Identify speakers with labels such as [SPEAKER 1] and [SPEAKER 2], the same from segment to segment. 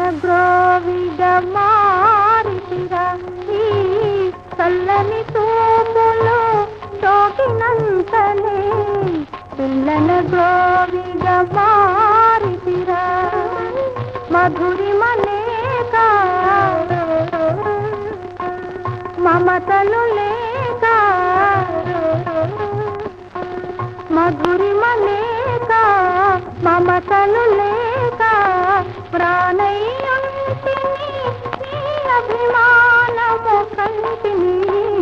[SPEAKER 1] గ్రోవిగా మారితిరా ఈ చల్లని తూములు సోకినంతనే పిల్లల గ్రోవిగా మారితిరా మధురిమలేక మమతలు లేక మధురిమలేక మమతలు లేక ప్రాణయ్యుంటిని నీ అభిమానము కంటిని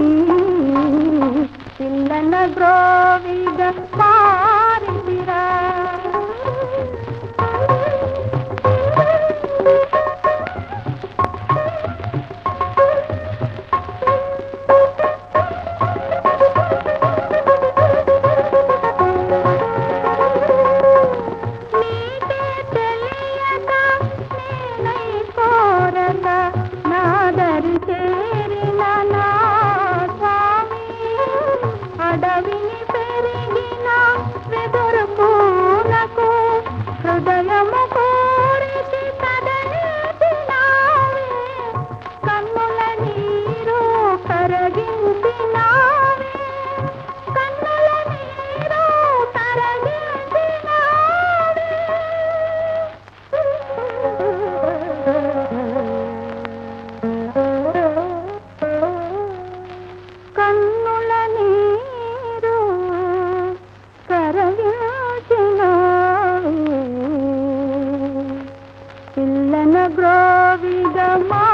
[SPEAKER 1] పిల్లల గ్రోవిగా మారితిరా నీకే తెలియక నేనై కోరక నాదరి చేరిన నా స్వామి అడవిని పెరిగిన వెదురు పూలకు హృదయము కోరితి కదలిపినావే కన్నుల నీరు కరగించినావే కన్నుల నీరు కరగించినావే కన్నుల నీరు కరగించినావే పిల్లన గ్రోవిగమా